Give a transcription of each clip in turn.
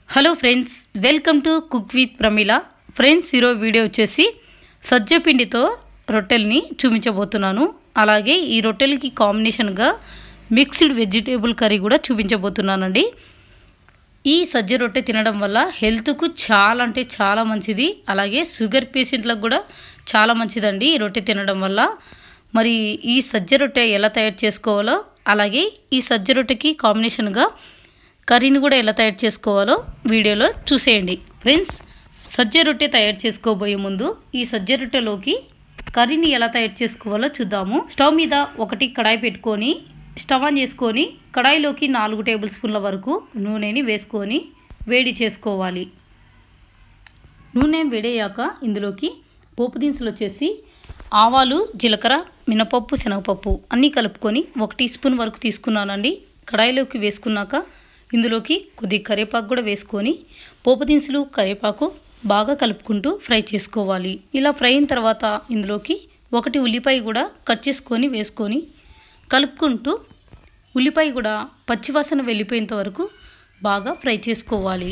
hello friends welcome to cook with Pramila friends ఈరోజు video వచ్చేసి సజ్జ పిండితో రొట్టెల్ని చూపించబోతున్నాను అలాగే ఈ రొట్టెలకి కాంబినేషన్గా మిక్స్డ్ వెజిటేబుల్ కర్రీ కూడా చూపించబోతున్నానండి ఈ సజ్జ రొట్టె తినడం వల్ల హెల్త్కు చాలా అంటే చాలా మంచిది అలాగే షుగర్ పేషెంట్లకు కూడా చాలా మంచిదండి ఈ రొట్టె తినడం వల్ల మరి ఈ సజ్జ రొట్టె ఎలా తయారు చేసుకోవాలో అలాగే ఈ సజ్జ రొట్టెకి కాంబినేషన్గా కర్రీని కూడా ఎలా తయారు చేసుకోవాలో వీడియోలో చూసేయండి ఫ్రెండ్స్ సజ్జ రొట్టె తయారు చేసుకోబోయే ముందు ఈ సజ్జ రొట్టెలోకి కర్రీని ఎలా తయారు చేసుకోవాలో చూద్దాము స్టవ్ మీద ఒకటి కడాయి పెట్టుకొని స్టవ్ ఆన్ చేసుకొని కడాయిలోకి నాలుగు టేబుల్ స్పూన్ల వరకు నూనెని వేసుకొని వేడి చేసుకోవాలి నూనె వేడయ్యాక ఇందులోకి పోపు దినుసులు వచ్చేసి ఆవాలు జీలకర్ర మినపప్పు శనగపప్పు అన్నీ కలుపుకొని ఒక టీ స్పూన్ వరకు తీసుకున్నానండి కడాయిలోకి వేసుకున్నాక ఇందులోకి కొద్ది కరివేపాకు కూడా వేసుకొని పోపు దినుసులు కరివేపాకు బాగా కలుపుకుంటూ ఫ్రై చేసుకోవాలి ఇలా ఫ్రై అయిన తర్వాత ఇందులోకి ఒకటి ఉల్లిపాయ కూడా కట్ చేసుకొని వేసుకొని కలుపుకుంటూ ఉల్లిపాయ కూడా పచ్చివాసన వెళ్ళిపోయేంత వరకు బాగా ఫ్రై చేసుకోవాలి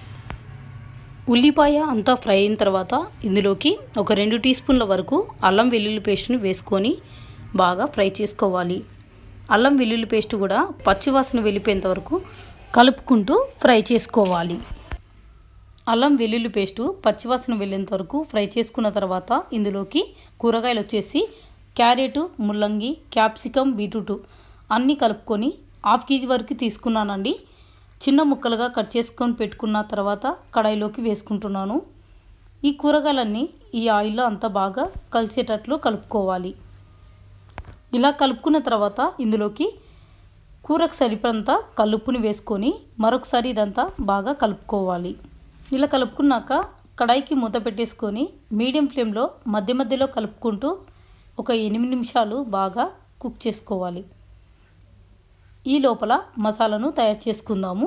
ఉల్లిపాయ అంతా ఫ్రై అయిన తర్వాత ఇందులోకి ఒక రెండు టీ స్పూన్ల వరకు అల్లం వెల్లుల్లి పేస్ట్ని వేసుకొని బాగా ఫ్రై చేసుకోవాలి అల్లం వెల్లుల్లి పేస్ట్ కూడా పచ్చివాసన వెళ్ళిపోయేంత వరకు కలుపుకుంటూ ఫ్రై చేసుకోవాలి అల్లం వెల్లుల్లి పేస్టు పచ్చివాసన వెళ్ళేంత వరకు ఫ్రై చేసుకున్న తర్వాత ఇందులోకి కూరగాయలు వచ్చేసి క్యారెట్ ముల్లంగి క్యాప్సికమ్ బీట్రూట్ అన్నీ కలుపుకొని హాఫ్ కేజీ వరకు తీసుకున్నానండి చిన్న ముక్కలుగా కట్ చేసుకొని పెట్టుకున్న తర్వాత కడాయిలోకి వేసుకుంటున్నాను ఈ కూరగాయలన్నీ ఈ ఆయిల్లో అంతా బాగా కలిసేటట్లు కలుపుకోవాలి ఇలా కలుపుకున్న తర్వాత ఇందులోకి కూరకు సరిపడంత కలుపుని వేసుకొని మరొకసారి ఇదంతా బాగా కలుపుకోవాలి ఇలా కలుపుకున్నాక కడాయికి మూత పెట్టేసుకొని మీడియం ఫ్లేమ్లో మధ్య మధ్యలో కలుపుకుంటూ ఒక ఎనిమిది నిమిషాలు బాగా కుక్ చేసుకోవాలి ఈ లోపల మసాలాను తయారు చేసుకుందాము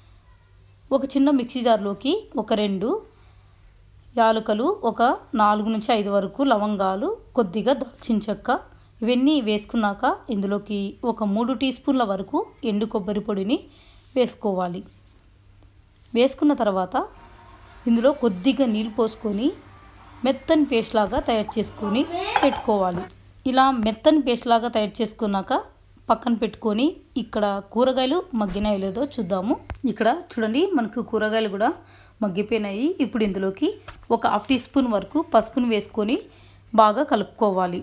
ఒక చిన్న మిక్సీ జార్లోకి ఒక రెండు యాలకులు ఒక నాలుగు నుంచి ఐదు వరకు లవంగాలు కొద్దిగా దాల్చిన చెక్క ఇవన్నీ వేసుకున్నాక ఇందులోకి ఒక మూడు టీ స్పూన్ల వరకు ఎండు కొబ్బరి పొడిని వేసుకోవాలి వేసుకున్న తర్వాత ఇందులో కొద్దిగా నీళ్ళు పోసుకొని మెత్తని పేస్ట్ లాగా తయారు చేసుకొని పెట్టుకోవాలి ఇలా మెత్తని పేస్ట్ లాగా తయారు చేసుకున్నాక పక్కన పెట్టుకొని ఇక్కడ కూరగాయలు మగ్గినాయో లేదో చూద్దాము ఇక్కడ చూడండి మనకు కూరగాయలు కూడా మగ్గిపోయినాయి ఇప్పుడు ఇందులోకి ఒక హాఫ్ టీ స్పూన్ వరకు పసుపుని వేసుకొని బాగా కలుపుకోవాలి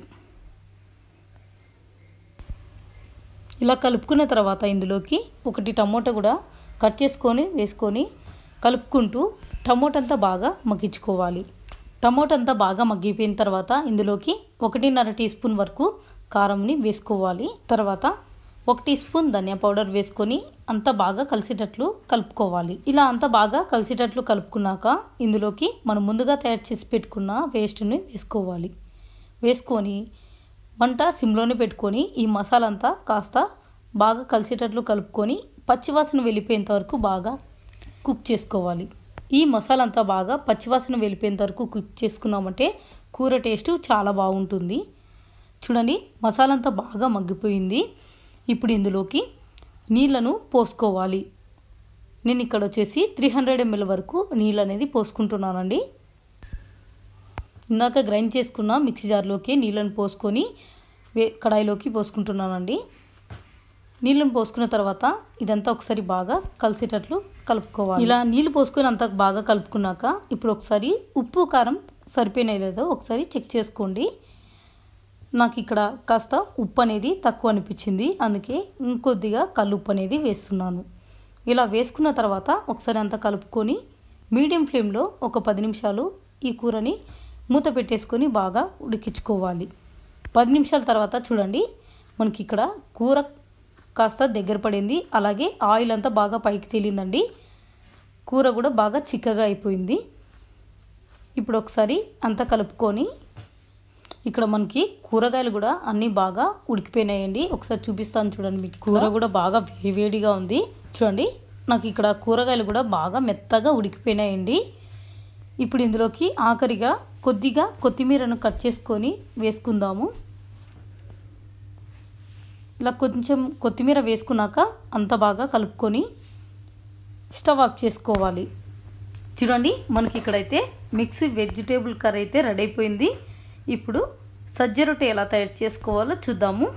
ఇలా కలుపుకున్న తర్వాత ఇందులోకి ఒకటి టమోటా కూడా కట్ చేసుకొని వేసుకొని కలుపుకుంటూ టమోటా అంతా బాగా మగ్గించుకోవాలి టమోటా అంతా బాగా మగ్గిపోయిన తర్వాత ఇందులోకి ఒకటిన్నర టీ స్పూన్ వరకు కారంని వేసుకోవాలి తర్వాత ఒక టీ స్పూన్ ధనియా పౌడర్ వేసుకొని అంతా బాగా కలిసేటట్లు కలుపుకోవాలి ఇలా అంతా బాగా కలిసేటట్లు కలుపుకున్నాక ఇందులోకి మనం ముందుగా తయారు చేసి పెట్టుకున్న పేస్ట్ని వేసుకోవాలి వేసుకొని వంట సిమ్లోనే పెట్టుకొని ఈ మసాలా అంతా కాస్త బాగా కలిసేటట్లు కలుపుకొని పచ్చివాసన వెళ్ళిపోయేంత వరకు బాగా కుక్ చేసుకోవాలి ఈ మసాలా అంతా బాగా పచ్చివాసన వెళ్ళిపోయేంత వరకు కుక్ చేసుకున్నామంటే కూర టేస్ట్ చాలా బాగుంటుంది చూడండి మసాలా అంతా బాగా మగ్గిపోయింది ఇప్పుడు ఇందులోకి నీళ్ళను పోసుకోవాలి నేను ఇక్కడ వచ్చేసి త్రీ హండ్రెడ్ ఎంఎల్ వరకు నీళ్ళు అనేది పోసుకుంటున్నానండి ఇందాక గ్రైండ్ చేసుకున్న మిక్సీ జార్లోకి నీళ్ళని పోసుకొని వే కడాయిలోకి పోసుకుంటున్నానండి నీళ్ళని పోసుకున్న తర్వాత ఇదంతా ఒకసారి బాగా కలిసేటట్లు కలుపుకోవాలి ఇలా నీళ్ళు పోసుకొని అంతా బాగా కలుపుకున్నాక ఇప్పుడు ఒకసారి ఉప్పు కారం సరిపోయినాయి లేదో ఒకసారి చెక్ చేసుకోండి నాకు ఇక్కడ కాస్త ఉప్పు అనేది తక్కువ అనిపించింది అందుకే ఇంకొద్దిగా కల్లుప్పు అనేది వేస్తున్నాను ఇలా వేసుకున్న తర్వాత ఒకసారి అంతా కలుపుకొని మీడియం ఫ్లేమ్లో ఒక పది నిమిషాలు ఈ కూరని మూత పెట్టేసుకొని బాగా ఉడికించుకోవాలి పది నిమిషాల తర్వాత చూడండి మనకి ఇక్కడ కూర కాస్త దగ్గర పడింది అలాగే ఆయిల్ అంతా బాగా పైకి తేలిందండి కూర కూడా బాగా చిక్కగా అయిపోయింది ఇప్పుడు ఒకసారి అంతా కలుపుకొని ఇక్కడ మనకి కూరగాయలు కూడా అన్నీ బాగా ఉడికిపోయినాయండి ఒకసారి చూపిస్తాను చూడండి మీకు కూర కూడా బాగా వేడివేడిగా ఉంది చూడండి నాకు ఇక్కడ కూరగాయలు కూడా బాగా మెత్తగా ఉడికిపోయినాయండి ఇప్పుడు ఇందులోకి ఆఖరిగా కొద్దిగా కొత్తిమీరను కట్ చేసుకొని వేసుకుందాము ఇలా కొంచెం కొత్తిమీర వేసుకున్నాక అంత బాగా కలుపుకొని స్టవ్ ఆఫ్ చేసుకోవాలి చూడండి మనకి ఇక్కడైతే మిక్స్ వెజిటేబుల్ కర్రీ అయితే రెడీ అయిపోయింది ఇప్పుడు సజ్జ రొట్టె ఎలా తయారు చేసుకోవాలో చూద్దాము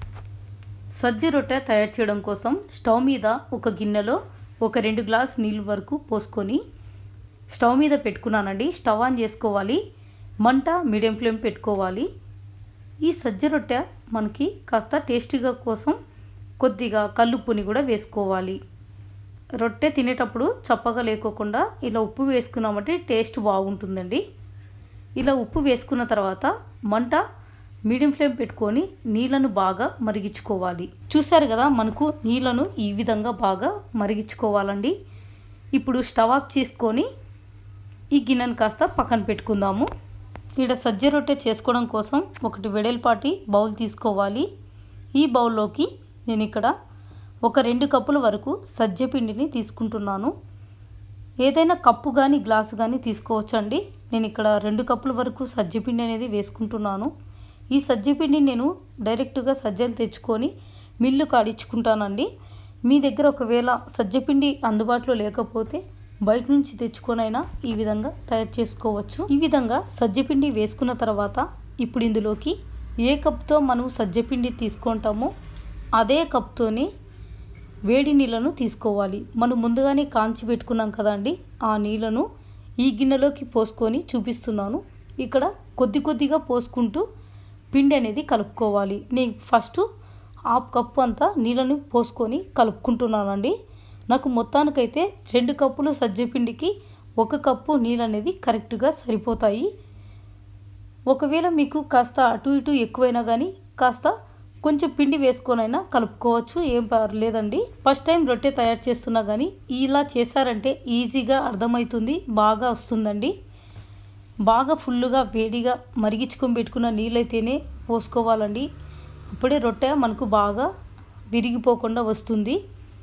సజ్జ రొట్టె తయారు చేయడం కోసం స్టవ్ మీద ఒక గిన్నెలో ఒక రెండు గ్లాస్ నీళ్ళు వరకు పోసుకొని స్టవ్ మీద పెట్టుకున్నానండి స్టవ్ ఆన్ చేసుకోవాలి మంట మీడియం ఫ్లేమ్ పెట్టుకోవాలి ఈ సజ్జ రొట్టె మనకి కాస్త టేస్టీగా కోసం కొద్దిగా కల్లుప్పుని కూడా వేసుకోవాలి రొట్టె తినేటప్పుడు చప్పగా లేకోకుండా ఇలా ఉప్పు వేసుకున్నామంటే టేస్ట్ బాగుంటుందండి ఇలా ఉప్పు వేసుకున్న తర్వాత మంట మీడియం ఫ్లేమ్ పెట్టుకొని నీళ్ళను బాగా మరిగించుకోవాలి చూసారు కదా మనకు నీళ్ళను ఈ విధంగా బాగా మరిగించుకోవాలండి ఇప్పుడు స్టవ్ ఆఫ్ చేసుకొని ఈ గిన్నెను కాస్త పక్కన పెట్టుకుందాము ఇక్కడ సజ్జ రొట్టె చేసుకోవడం కోసం ఒకటి వెడల్పాటి బౌల్ తీసుకోవాలి ఈ బౌల్లోకి నేను ఇక్కడ ఒక రెండు కప్పుల వరకు సజ్జ పిండిని తీసుకుంటున్నాను ఏదైనా కప్పు కానీ గ్లాసు కానీ తీసుకోవచ్చండి నేను ఇక్కడ రెండు కప్పుల వరకు సజ్జ పిండి అనేది వేసుకుంటున్నాను ఈ సజ్జ పిండిని నేను డైరెక్ట్గా సజ్జలు తెచ్చుకొని మిల్లు కాడించుకుంటానండి మీ దగ్గర ఒకవేళ సజ్జ పిండి అందుబాటులో లేకపోతే బయట నుంచి తెచ్చుకొనైనా ఈ విధంగా తయారు చేసుకోవచ్చు ఈ విధంగా సజ్జపిండి వేసుకున్న తర్వాత ఇప్పుడు ఇందులోకి ఏ కప్తో మనం సజ్జపిండి తీసుకుంటామో అదే కప్తోనే వేడి నీళ్ళను తీసుకోవాలి మనం ముందుగానే కాంచి పెట్టుకున్నాం కదండి ఆ నీళ్ళను ఈ గిన్నెలోకి పోసుకొని చూపిస్తున్నాను ఇక్కడ కొద్ది కొద్దిగా పోసుకుంటూ పిండి అనేది కలుపుకోవాలి నేను ఫస్ట్ హాఫ్ కప్పు అంతా నీళ్ళను పోసుకొని కలుపుకుంటున్నానండి నాకు మొత్తానికైతే రెండు కప్పులు సజ్జపిండికి ఒక కప్పు నీళ్ళు అనేది కరెక్ట్గా సరిపోతాయి ఒకవేళ మీకు కాస్త అటు ఇటు ఎక్కువైనా కానీ కాస్త కొంచెం పిండి వేసుకొనైనా కలుపుకోవచ్చు ఏం పర్లేదండి ఫస్ట్ టైం రొట్టె తయారు చేస్తున్నా కానీ ఇలా చేశారంటే ఈజీగా అర్థమవుతుంది బాగా వస్తుందండి బాగా ఫుల్లుగా వేడిగా మరిగించుకొని పెట్టుకున్న నీళ్ళైతేనే పోసుకోవాలండి అప్పుడే రొట్టె మనకు బాగా విరిగిపోకుండా వస్తుంది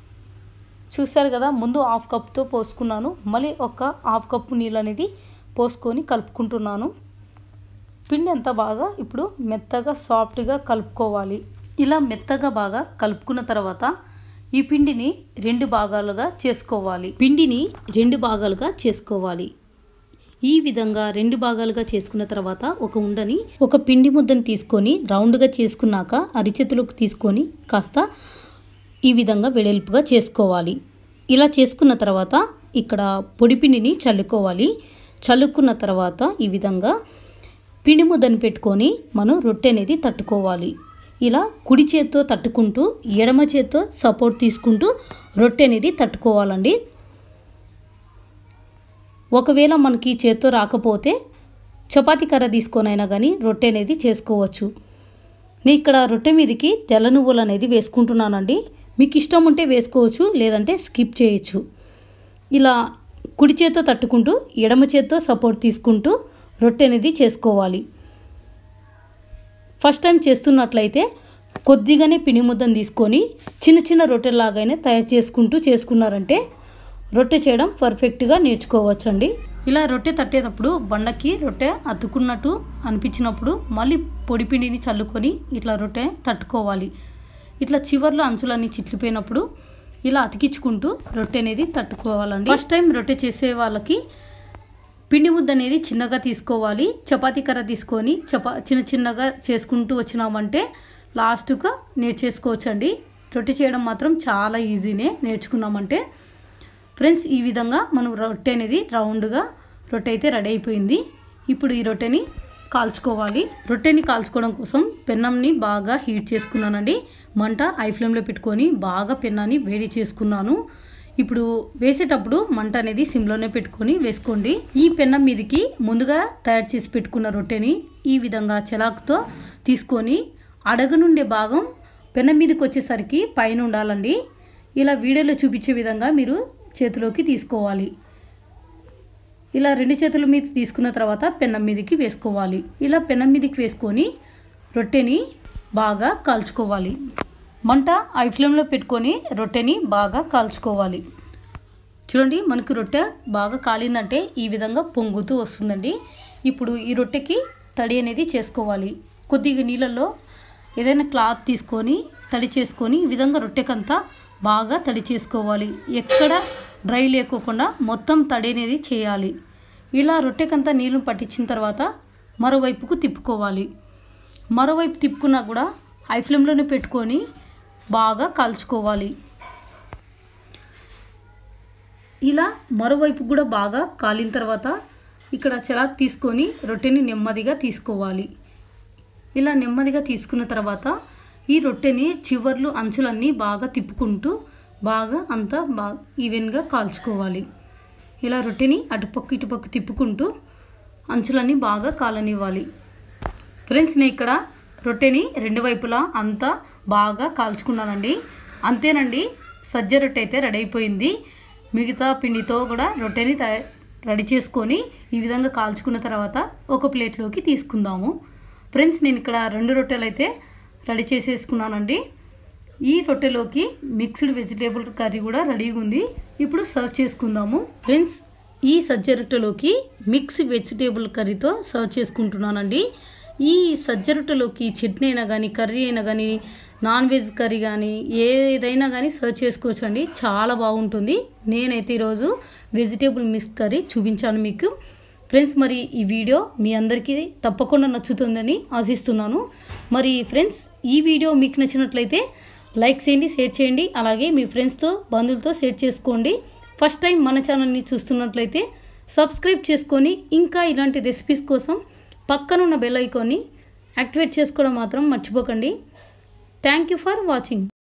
చూశారు కదా ముందు హాఫ్ కప్తో పోసుకున్నాను మళ్ళీ ఒక హాఫ్ కప్పు నీళ్ళు అనేది పోసుకొని కలుపుకుంటున్నాను పిండి అంతా బాగా ఇప్పుడు మెత్తగా సాఫ్ట్గా కలుపుకోవాలి ఇలా మెత్తగా బాగా కలుపుకున్న తర్వాత ఈ పిండిని రెండు భాగాలుగా చేసుకోవాలి పిండిని రెండు భాగాలుగా చేసుకోవాలి ఈ విధంగా రెండు భాగాలుగా చేసుకున్న తర్వాత ఒక ఉండని ఒక పిండి ముద్దను తీసుకొని రౌండ్గా చేసుకున్నాక అరిచేతులకు తీసుకొని కాస్త ఈ విధంగా వెడల్పుగా చేసుకోవాలి ఇలా చేసుకున్న తర్వాత ఇక్కడ పొడిపిండిని చల్లుకోవాలి చల్లుకున్న తర్వాత ఈ విధంగా పిండి ముద్దను పెట్టుకొని మనం రొట్టె అనేది తట్టుకోవాలి ఇలా కుడి చేత్తో తట్టుకుంటూ ఎడమ చేత్తో సపోర్ట్ తీసుకుంటూ రొట్టె అనేది తట్టుకోవాలండి ఒకవేళ మనకి చేత్తో రాకపోతే చపాతీ కర్ర తీసుకొనైనా కానీ రొట్టె అనేది చేసుకోవచ్చు నేను ఇక్కడ రొట్టె మీదకి తెల్ల నువ్వులు అనేది వేసుకుంటున్నానండి మీకు ఇష్టం ఉంటే వేసుకోవచ్చు లేదంటే స్కిప్ చేయొచ్చు ఇలా కుడి చేత్తో తట్టుకుంటూ ఎడమ చేత్తో సపోర్ట్ తీసుకుంటూ రొట్టె అనేది చేసుకోవాలి ఫస్ట్ టైం చేస్తున్నట్లయితే కొద్దిగానే పిండి ముద్దను తీసుకొని చిన్న చిన్న రొట్టెలాగానే తయారు చేసుకుంటూ చేసుకున్నారంటే రొట్టె చేయడం పర్ఫెక్ట్గా నేర్చుకోవచ్చండి ఇలా రొట్టె తట్టేటప్పుడు బండకి రొట్టె అతుకున్నట్టు అనిపించినప్పుడు మళ్ళీ పొడి పిండిని చల్లుకొని ఇట్లా రొట్టె తట్టుకోవాలి ఇట్లా చివర్లో అంచులన్నీ చిట్లిపోయినప్పుడు ఇలా అతికించుకుంటూ రొట్టె అనేది తట్టుకోవాలండి ఫస్ట్ టైం రొట్టె చేసే వాళ్ళకి పిండి ముద్ద అనేది చిన్నగా తీసుకోవాలి చపాతీ కర్ర తీసుకొని చపా చిన్న చిన్నగా చేసుకుంటూ వచ్చినామంటే లాస్ట్గా నేర్చేసుకోవచ్చండి రొట్టె చేయడం మాత్రం చాలా ఈజీనే నేర్చుకున్నామంటే ఫ్రెండ్స్ ఈ విధంగా మనం రొట్టె అనేది రౌండ్గా రొట్టె అయితే రెడీ అయిపోయింది ఇప్పుడు ఈ రొట్టెని కాల్చుకోవాలి రొట్టెని కాల్చుకోవడం కోసం పెన్నంని బాగా హీట్ చేసుకున్నానండి మంట ఐ ఫ్లేమ్లో పెట్టుకొని బాగా పెన్నాన్ని వేడి చేసుకున్నాను ఇప్పుడు వేసేటప్పుడు మంట అనేది సిమ్లోనే పెట్టుకొని వేసుకోండి ఈ పెన్నం మీదకి ముందుగా తయారు చేసి పెట్టుకున్న రొట్టెని ఈ విధంగా చెలాకుతో తీసుకొని అడగ నుండే భాగం పెన్నం మీదకి వచ్చేసరికి పైన ఉండాలండి ఇలా వీడియోలో చూపించే విధంగా మీరు చేతిలోకి తీసుకోవాలి ఇలా రెండు చేతుల మీద తీసుకున్న తర్వాత పెన్నం మీదకి వేసుకోవాలి ఇలా పెన్నం మీదకి వేసుకొని రొట్టెని బాగా కాల్చుకోవాలి మంట ఐ ఫ్లేమ్లో పెట్టుకొని రొట్టెని బాగా కాల్చుకోవాలి చూడండి మనకు రొట్టె బాగా కాలిందంటే ఈ విధంగా పొంగుతూ వస్తుందండి ఇప్పుడు ఈ రొట్టెకి తడి అనేది చేసుకోవాలి కొద్దిగా నీళ్ళల్లో ఏదైనా క్లాత్ తీసుకొని తడి చేసుకొని ఈ విధంగా రొట్టెకంతా బాగా తడి చేసుకోవాలి ఎక్కడ డ్రై లేకోకుండా మొత్తం తడి అనేది చేయాలి ఇలా రొట్టెకంతా నీళ్ళను పట్టించిన తర్వాత మరోవైపుకు తిప్పుకోవాలి మరోవైపు తిప్పుకున్నా కూడా హై ఫ్లేమ్లోనే పెట్టుకొని బాగా కాల్చుకోవాలి ఇలా మరోవైపు కూడా బాగా కాలిన తర్వాత ఇక్కడ చెలాక్ తీసుకొని రొట్టెని నెమ్మదిగా తీసుకోవాలి ఇలా నెమ్మదిగా తీసుకున్న తర్వాత ఈ రొట్టెని చివర్లు అంచులన్నీ బాగా తిప్పుకుంటూ బాగా అంతా బాగా ఈవెన్గా కాల్చుకోవాలి ఇలా రొట్టెని అటుపక్క ఇటుపక్క తిప్పుకుంటూ అంచులన్నీ బాగా కాలనివ్వాలి ఫ్రెండ్స్ నేను ఇక్కడ రొట్టెని రెండు వైపులా అంతా బాగా కాల్చుకున్నానండి అంతేనండి సజ్జ రొట్టె అయితే రెడీ అయిపోయింది మిగతా పిండితో కూడా రొట్టెని తయా రెడీ చేసుకొని ఈ విధంగా కాల్చుకున్న తర్వాత ఒక ప్లేట్లోకి తీసుకుందాము ఫ్రెండ్స్ నేను ఇక్కడ రెండు రొట్టెలు అయితే రెడీ చేసేసుకున్నానండి ఈ రొట్టెలోకి మిక్స్డ్ వెజిటేబుల్ కర్రీ కూడా రెడీగా ఉంది ఇప్పుడు సర్వ్ చేసుకుందాము ఫ్రెండ్స్ ఈ సజ్జ రొట్టెలోకి మిక్స్ వెజిటేబుల్ కర్రీతో సర్వ్ చేసుకుంటున్నానండి ఈ సజ్జ రొట్టెలోకి చట్నీ అయినా కానీ కర్రీ అయినా కానీ నాన్ వెజ్ కర్రీ కానీ ఏదైనా కానీ సర్వ్ చేసుకోవచ్చు అండి చాలా బాగుంటుంది నేనైతే ఈరోజు వెజిటేబుల్ మిక్స్ కర్రీ చూపించాను మీకు ఫ్రెండ్స్ మరి ఈ వీడియో మీ అందరికీ తప్పకుండా నచ్చుతుందని ఆశిస్తున్నాను మరి ఫ్రెండ్స్ ఈ వీడియో మీకు నచ్చినట్లయితే లైక్ చేయండి షేర్ చేయండి అలాగే మీ ఫ్రెండ్స్తో బంధువులతో షేర్ చేసుకోండి ఫస్ట్ టైం మన ఛానల్ని చూస్తున్నట్లయితే సబ్స్క్రైబ్ చేసుకొని ఇంకా ఇలాంటి రెసిపీస్ కోసం పక్కనున్న బెల్ ఐకాన్ని యాక్టివేట్ చేసుకోవడం మాత్రం మర్చిపోకండి థ్యాంక్ యూ ఫర్ వాచింగ్